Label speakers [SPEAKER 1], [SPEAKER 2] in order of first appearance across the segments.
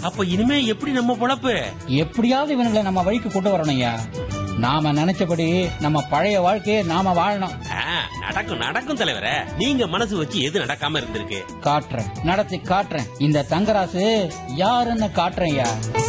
[SPEAKER 1] அப்ப இனிமே எப்படி நம்ம பொழப்பு
[SPEAKER 2] எப்படியாவது இவனுங்களை நம்ம வழிக்கு கொண்டு வரணும்யா நாம நினைச்சபடி நம்ம பழைய வாழ்க்கையை நாம வாழணும்
[SPEAKER 1] ஆ, நடக்கும் நடக்கும் தலைவரே நீங்க மனசு வச்சு எது நடக்காம இருந்திருக்கு
[SPEAKER 2] காட்டுறேன் நடத்தி காட்டுறேன் இந்த தங்கராசு யாருன்னு காட்டுறேன்யா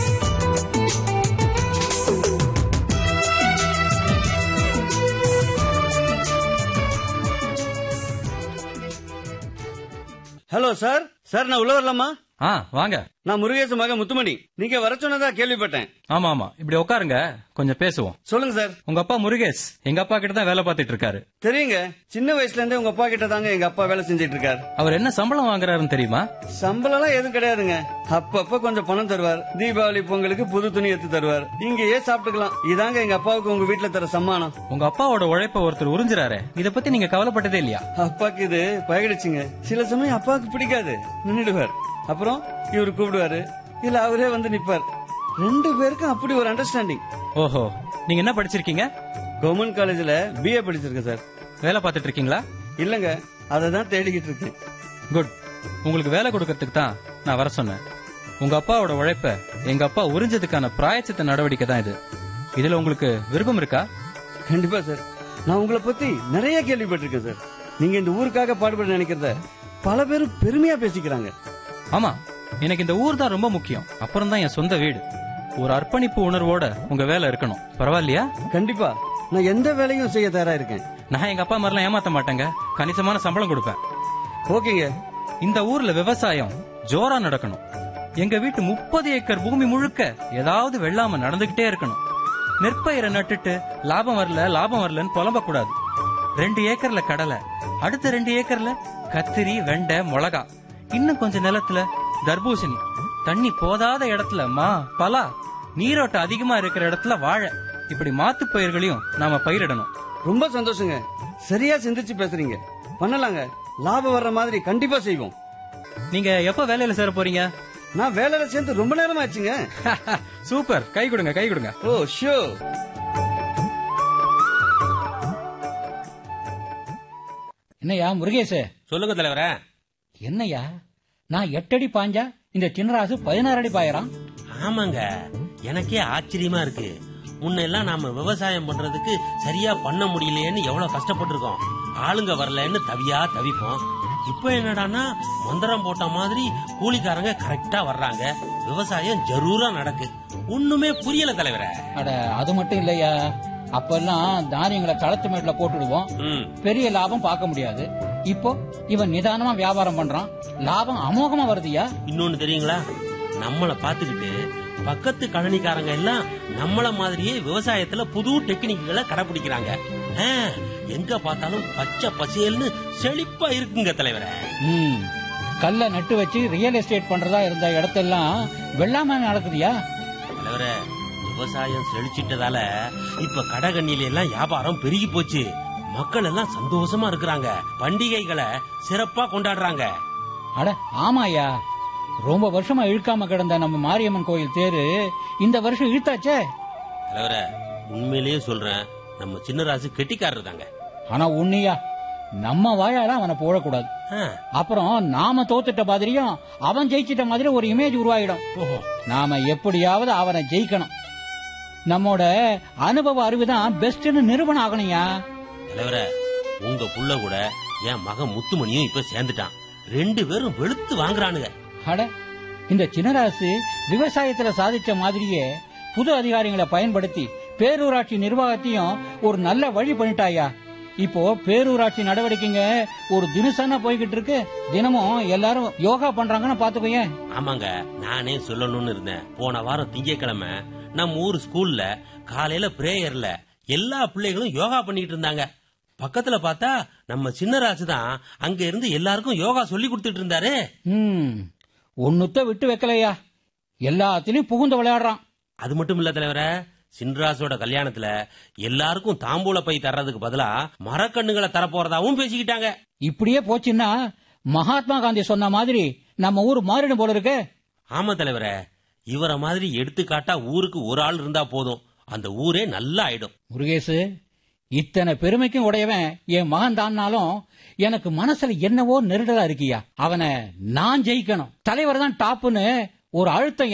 [SPEAKER 3] ஹலோ சார் சார் நான் உள்ள வரலாமா
[SPEAKER 4] ஆ வாங்க
[SPEAKER 3] நான் முருகேச மக முத்துமணி நீங்க வர சொன்னதா கேள்விப்பட்டேன்
[SPEAKER 4] ஆமா ஆமா இப்படி உட்காருங்க கொஞ்சம் பேசுவோம்
[SPEAKER 3] சொல்லுங்க சார்
[SPEAKER 4] உங்க அப்பா முருகேஷ் எங்க அப்பா கிட்ட தான் வேலை பார்த்துட்டு இருக்காரு
[SPEAKER 3] தெரியுங்க சின்ன வயசுல இருந்தே உங்க அப்பா கிட்ட தாங்க எங்க அப்பா வேலை செஞ்சிட்டு இருக்காரு
[SPEAKER 4] அவர் என்ன சம்பளம் வாங்குறாருன்னு தெரியுமா
[SPEAKER 3] சம்பளம் எல்லாம் எதுவும் கிடையாதுங்க அப்பப்ப கொஞ்சம் பணம் தருவார் தீபாவளி பொங்கலுக்கு புது துணி எடுத்து தருவார் இங்கேயே சாப்பிட்டுக்கலாம் இதாங்க எங்க அப்பாவுக்கு உங்க வீட்டுல தர சம்மானம்
[SPEAKER 4] உங்க அப்பாவோட உழைப்ப ஒருத்தர் உறிஞ்சுறாரு இத பத்தி நீங்க கவலைப்பட்டதே இல்லையா
[SPEAKER 3] அப்பாக்கு இது பழகிடுச்சுங்க சில சமயம் அப்பாவுக்கு பிடிக்காது நின்னுடுவார் அப்புறம் இவரு கூப்பிடுவாரு இல்ல அவரே வந்து நிப்பார் ரெண்டு பேருக்கும் அப்படி ஒரு அண்டர்ஸ்டாண்டிங்
[SPEAKER 4] ஓஹோ நீங்க என்ன படிச்சிருக்கீங்க
[SPEAKER 3] கவர்மெண்ட் காலேஜ்ல பிஏ படிச்சிருக்கேன் சார்
[SPEAKER 4] வேலை பார்த்துட்டு இருக்கீங்களா
[SPEAKER 3] இல்லங்க அதை தான் தேடிக்கிட்டு இருக்கேன்
[SPEAKER 4] குட் உங்களுக்கு வேலை கொடுக்கறதுக்கு தான் நான் வர சொன்னேன் உங்க அப்பாவோட உழைப்ப எங்க அப்பா உறிஞ்சதுக்கான பிராயச்சித்த நடவடிக்கை தான் இது இதுல உங்களுக்கு விருப்பம் இருக்கா
[SPEAKER 3] கண்டிப்பா சார் நான் உங்களை பத்தி நிறைய கேள்விப்பட்டிருக்கேன் சார் நீங்க இந்த ஊருக்காக பாடுபட நினைக்கிறத பல பேரும் பெருமையா பேசிக்கிறாங்க
[SPEAKER 4] ஆமா எனக்கு இந்த ஊர் தான் ரொம்ப முக்கியம் அப்புறம் தான் என் சொந்த வீடு ஒரு அர்ப்பணிப்பு உணர்வோட உங்க வேலை இருக்கணும் பரவாயில்லையா
[SPEAKER 3] கண்டிப்பா நான் எந்த வேலையும் செய்ய தயாரா இருக்கேன்
[SPEAKER 4] நான் எங்க அப்பா மாதிரிலாம் ஏமாத்த மாட்டேங்க கணிசமான சம்பளம் கொடுப்பேன்
[SPEAKER 3] ஓகேங்க
[SPEAKER 4] இந்த ஊர்ல விவசாயம் ஜோரா நடக்கணும் எங்க வீட்டு முப்பது ஏக்கர் பூமி முழுக்க ஏதாவது வெள்ளாம நடந்துகிட்டே இருக்கணும் நெற்பயிரை நட்டுட்டு லாபம் வரல லாபம் வரலன்னு புலம்ப கூடாது ரெண்டு ஏக்கர்ல கடலை அடுத்த ரெண்டு ஏக்கர்ல கத்திரி வெண்டை மிளகா இன்னும் கொஞ்ச நிலத்துல தர்பூசணி தண்ணி போதாத இடத்துல மா பலா நீரோட்டம் அதிகமா இருக்கிற இடத்துல வாழை இப்படி மாத்து பயிர்களையும் நாம பயிரிடணும்
[SPEAKER 3] ரொம்ப சந்தோஷங்க சரியா சிந்திச்சு பேசுறீங்க பண்ணலாங்க லாபம் வர்ற மாதிரி கண்டிப்பா செய்வோம்
[SPEAKER 4] நீங்க எப்ப வேலையில சேர போறீங்க
[SPEAKER 3] நான் வேலையில சேர்ந்து ரொம்ப நேரம் ஆச்சுங்க
[SPEAKER 4] சூப்பர் கை கொடுங்க கை கொடுங்க
[SPEAKER 3] ஓ ஷோ
[SPEAKER 2] என்னய்யா முருகேசு
[SPEAKER 1] சொல்லுங்க தலைவரே
[SPEAKER 2] என்னய்யா நான் எட்டடி பாஞ்சா இந்த சின்னராசு பதினாறு அடி பாயறான்
[SPEAKER 1] ஆமாங்க எனக்கே ஆச்சரியமா இருக்கு முன்னெல்லாம் நாம விவசாயம் பண்றதுக்கு சரியா பண்ண முடியலையேன்னு எவ்வளவு கஷ்டப்பட்டிருக்கோம் ஆளுங்க வரலன்னு தவியா தவிப்போம் இப்ப என்னடான்னா மந்திரம் போட்ட மாதிரி கூலிக்காரங்க கரெக்டா வர்றாங்க விவசாயம் ஜரூரா நடக்கு ஒண்ணுமே புரியல தலைவரே
[SPEAKER 2] அட அது மட்டும் இல்லையா அப்பெல்லாம் தானியங்களை களத்து மேட்ல போட்டுடுவோம்
[SPEAKER 1] ம்
[SPEAKER 2] பெரிய லாபம் பார்க்க முடியாது இப்போ இவன் நிதானமா வியாபாரம் பண்றான் லாபம் அமோகமா வருதுயா
[SPEAKER 1] இன்னொன்னு தெரியுங்களா நம்மள பாத்துக்கிட்டு பக்கத்து கழனிக்காரங்க எல்லாம் நம்மள மாதிரியே விவசாயத்துல புது டெக்னிக்குகளை கடைபிடிக்கிறாங்க ஆ, எங்க பார்த்தாலும் பச்சை பசேல்னு செழிப்பா இருக்குங்க தலைவரே
[SPEAKER 2] ம் கல்ல நட்டு வச்சு ரியல் எஸ்டேட் பண்றதா இருந்த இடத்தெல்லாம் வெள்ளாம நடக்குதுயா
[SPEAKER 1] தலைவரே விவசாயம் செழிச்சிட்டதால இப்ப கடகண்ணில எல்லாம் வியாபாரம் பெருகி போச்சு மக்கள் எல்லாம் சந்தோஷமா இருக்கிறாங்க பண்டிகைகளை சிறப்பா கொண்டாடுறாங்க
[SPEAKER 2] அட ஆமாயா ரொம்ப வருஷமா இழுக்காம கிடந்த நம்ம மாரியம்மன் கோயில் தேரு இந்த வருஷம் இழுத்தாச்சே
[SPEAKER 1] தலைவரே உண்மையிலேயே சொல்றேன் நம்ம சின்னராசு கெட்டிக்காரர் தாங்க
[SPEAKER 2] ஆனா உன்னியா நம்ம வாயால அவனை போடக்கூடாது
[SPEAKER 1] ஆ,
[SPEAKER 2] அப்புறம் நாம தோத்துட்ட மாதிரியும் அவன் ஜெயிச்சிட்ட மாதிரி ஒரு இமேஜ் உருவாயிடும்
[SPEAKER 1] ஓஹோ
[SPEAKER 2] நாம எப்படியாவது அவனை ஜெயிக்கணும் நம்மோட அனுபவ அறிவுதான் பெஸ்ட்னு நிரூபணம் ஆகணும்யா
[SPEAKER 1] தலைவரே உங்க புள்ள கூட என் மகன் முத்துமணியும் இப்ப சேர்ந்துட்டான் ரெண்டு பேரும் வெளுத்து வாங்குறானுங்க
[SPEAKER 2] அட இந்த சின்னராசு விவசாயத்துல சாதிச்ச மாதிரியே புது அதிகாரிகளை பயன்படுத்தி பேரூராட்சி நிர்வாகத்தையும் ஒரு நல்ல வழி பண்ணிட்டாயா இப்போ பேரூராட்சி நடவடிக்கைங்க ஒரு தினசான போய்கிட்டு இருக்கு தினமும் எல்லாரும் யோகா பண்றாங்கன்னு பாத்துக்கோயேன்
[SPEAKER 1] ஆமாங்க நானே சொல்லணும்னு இருந்தேன் போன வாரம் திங்கட்கிழமை நம்ம ஊர் ஸ்கூல்ல காலையில பிரேயர்ல எல்லா பிள்ளைகளும் யோகா பண்ணிட்டு இருந்தாங்க பக்கத்துல பார்த்தா நம்ம சின்னராசு தான் அங்க இருந்து எல்லாருக்கும் யோகா சொல்லி கொடுத்துட்டு இருந்தாரு
[SPEAKER 2] ம் ஒன்னுத்த விட்டு வைக்கலையா எல்லாத்திலயும் புகுந்து விளையாடுறான்
[SPEAKER 1] அது மட்டும் இல்ல தலைவரே சின்ராசோட கல்யாணத்துல எல்லாருக்கும் தாம்பூல பை தர்றதுக்கு பதிலா மரக்கண்ணுகளை தரப்போறதாவும் பேசிக்கிட்டாங்க
[SPEAKER 2] இப்படியே போச்சுன்னா மகாத்மா காந்தி சொன்ன மாதிரி நம்ம ஊர் மாறிடும் போல இருக்கு
[SPEAKER 1] ஆமா தலைவரே இவரை மாதிரி எடுத்துக்காட்டா ஊருக்கு ஒரு ஆள் இருந்தா போதும் அந்த ஊரே நல்லா ஆயிடும்
[SPEAKER 2] முருகேசு இத்தனை பெருமைக்கும் உடையவன் என் மகன் தான்னாலும் எனக்கு மனசுல என்னவோ நெருடலா இருக்கியா அவனை நான் ஜெயிக்கணும் தலைவர் தான் டாப்னு ஒரு அழுத்தம்